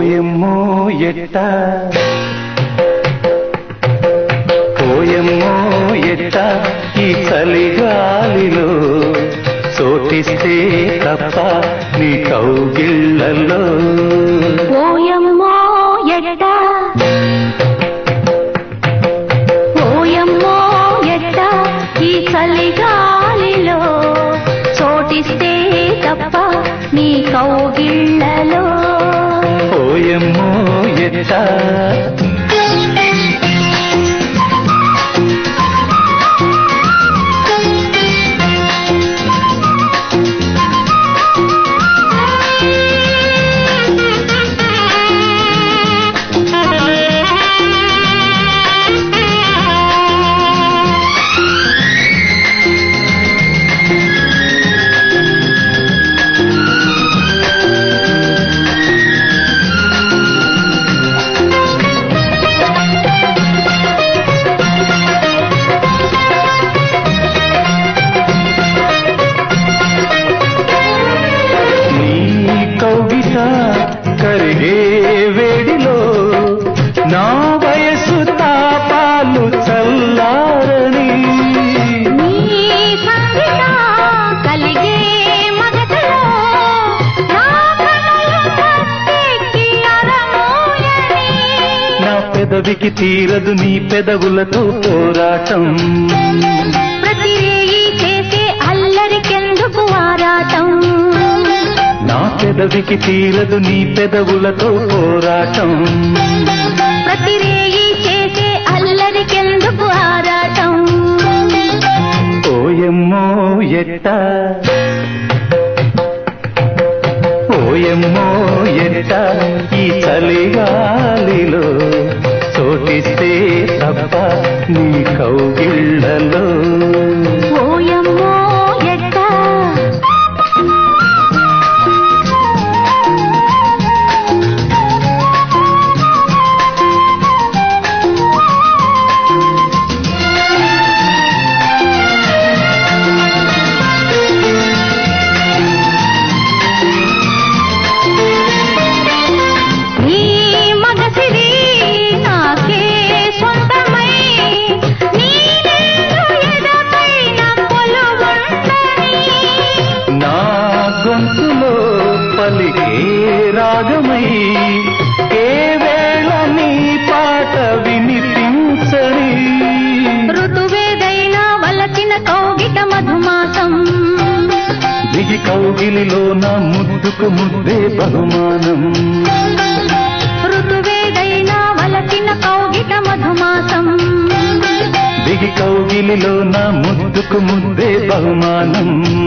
పోయమ్మో ఎట్ట పోయమ్మో ఎట్ట ఈ చలిగాలిలో చోటిస్తే తప్ప నీ కౌగిళ్ళలో ఓయమ్మో ఎట్ట ఓయమ్మో ఎట్ట ఈ చలిగాలిలో చోటిస్తే తప్ప నీ కౌగిళ్ళలో పోయమ్మో ఎట్ట నీ కౌగిట కరిగే వేడిలో నా వయసు తాపాలు చల్లారని నీ సంగిట కలిగే మగతలో నా కనులు కత్తెక్కి అరమోయని నా పెదవికి తీరదు నీ పెదవులతో పోరాటం ప్రతి రేయి చేసే అల్లరికెందుకు ఆరాటం నా పెదవికి తీరదు నీ పెదవులతో పోరాటం ప్రతి రేయి చేసే అల్లరికెందుకు ఆరాటం ఓయమ్మో ఎట్ట ఓయమ్మో ఎట్ట ఈ చలిగాలిలో చోటిస్తే తప్ప నీ కౌగిళ్ళలో ఓయమ్మో ఎట్ట నీ మగసిరి నాకే సొంతమై నీ నిండు ఎదపైన కొలువుండని నా గొంతులో పలికే రాగమై ఏ వేళ నీ పాట వినిపించని ఋతువేదైనా వలచిన కౌగిట మధుమాసం దిగి కౌగిలిలో నా ముద్దుకు ముద్దే బహుమానం ఋతువేదైనా వలచిన కౌగిట మధుమాసం దిగి కౌగిలిలో నా ముద్దుకు ముద్దే బహుమానం